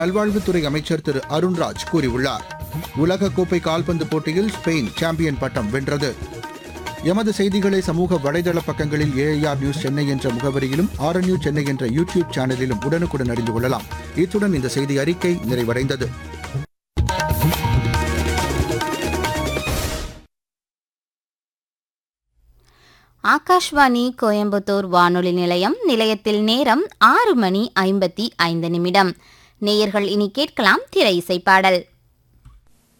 நல்வாழ்வுத்துறை அமைச்சர் திரு அருண்ராஜ் கூறியுள்ளார் உலகக்கோப்பை கால்பந்து போட்டியில் ஸ்பெயின் சாம்பியன் பட்டம் வென்றது எமது செய்திகளை சமூக வலைதள பக்கங்களில் ஏஐஆர் நியூஸ் சென்னை என்ற முகவரியிலும் ஆர்என்யூ சென்னை என்ற யூடியூப் சேனலிலும் உடனுக்குடன் அறிந்து கொள்ளலாம் இத்துடன் இந்த செய்தி அறிக்கை நிறைவடைந்தது ஆகாஷ்வாணி கோயம்புத்தூர் வானொலி நிலையம் நிலையத்தில் நேரம் ஆறு மணி ஐம்பத்தி ஐந்து நிமிடம் நேயர்கள் இனி கேட்கலாம் திரை இசை பாடல்